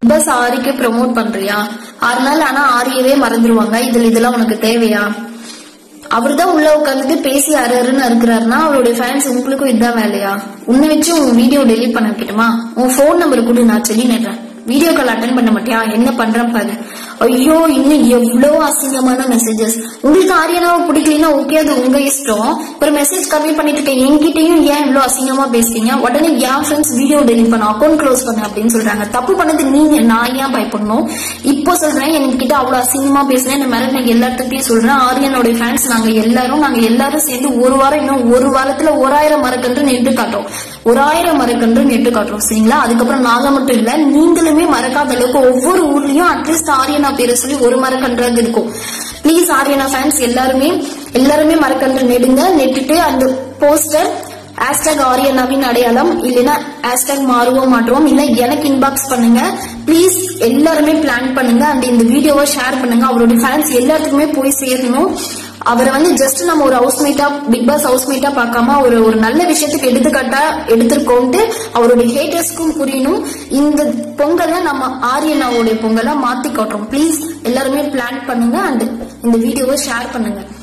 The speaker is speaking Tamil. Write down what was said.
பஸ் ஆரிக்கு ப்ரோமோட் பண்றியா ஆறு நாள் ஆனா ஆரியவே மறந்துருவாங்க இதுல இதெல்லாம் உனக்கு தேவையா அவர் தான் உள்ள உட்காந்துட்டு பேசி அருன்னு இருக்கிறாருன்னா அவருடைய ஃபேன்ஸ் உங்களுக்கும் இதுதான் வேலையா உன்னை வச்சு உன் வீடியோ டெலீட் பண்ண வைக்கட்டுமா உன் ஃபோன் நம்பர் கூட நான் சொல்லி நேர்றேன் வீடியோ கால் அட்டன் பண்ண மாட்டியா என்ன பண்றேன் பாரு ஐயோ இன்னும் எவ்வளவு அசிங்கமான மெசேஜஸ் உங்களுக்கு ஆரியனாவை பிடிக்கலன்னா ஓகே அது உங்க இஷ்டம் ஒரு மெசேஜ் கம்மி பண்ணிட்டு இருக்கேன் என்கிட்டயும் ஏன் இவ்வளவு அசிங்கமா பேசுறீங்க உடனே என் ஃப்ரெண்ட்ஸ் வீடியோ டெலிட் பண்ண அக்கௌண்ட் க்ளோஸ் பண்ண அப்படின்னு சொல்றாங்க தப்பு பண்ணது நீங்க நான் ஏன் பயப்படணும் இப்போ சொல்றேன் என்கிட்ட அவ்வளவு அசிங்கமா பேசுறேன் இந்த மேல நான் எல்லாத்துக்கிட்டையும் சொல்றேன் ஆரியனோட ஃபேன்ஸ் நாங்க எல்லாரும் நாங்க எல்லாரும் சேர்ந்து ஒரு வாரம் இன்னும் ஒரு வாரத்துல ஓராயிரம் மரக்கன்று நெட்டு காட்டுறோம் ஒரு ஆயிரம் மரக்கன்று நெட்டு காட்டுறோம் சரிங்களா அதுக்கப்புறம் நாங்க மட்டும் இல்ல நீங்களுமே மறக்காத அளவுக்கு ஒவ்வொரு ஊர்லயும் அட்லீஸ்ட் ஆரியனா பேரை சொல்லி ஒரு மரக்கன்றாவது இருக்கும் ப்ளீஸ் ஆரியனா ஃபேன்ஸ் எல்லாருமே எல்லாருமே மரக்கன்று நெடுங்க நெட்டுட்டு அந்த போஸ்டர் ஹேஷ்டாக் ஆரியனாவின் அடையாளம் இல்லைன்னா ஹேஷ்டாக் மாறுவோம் மாற்றுவோம் இல்ல எனக்கு இன்பாக்ஸ் பண்ணுங்க ப்ளீஸ் எல்லாருமே பிளான் பண்ணுங்க அண்ட் இந்த வீடியோவை ஷேர் பண்ணுங்க அவருடைய ஃபேன்ஸ் எல்லாத்துக்குமே போய் சேரணும் அவரை வந்து ஜஸ்ட் நம்ம ஒரு ஹவுஸ்மேட்டா பிக் பாஸ் ஹவுஸ்மேட்டா பார்க்காம ஒரு ஒரு நல்ல விஷயத்துக்கு எடுத்துக்காட்டா எடுத்திருக்கோன்ட்டு அவருடைய ஹேட்டர்ஸ்க்கும் புரியணும் இந்த பொங்கலை நம்ம ஆரியனாவுடைய பொங்கலா மாத்தி காட்டுறோம் ப்ளீஸ் எல்லாருமே பிளான் பண்ணுங்க அண்ட் இந்த வீடியோவை ஷேர் பண்ணுங்க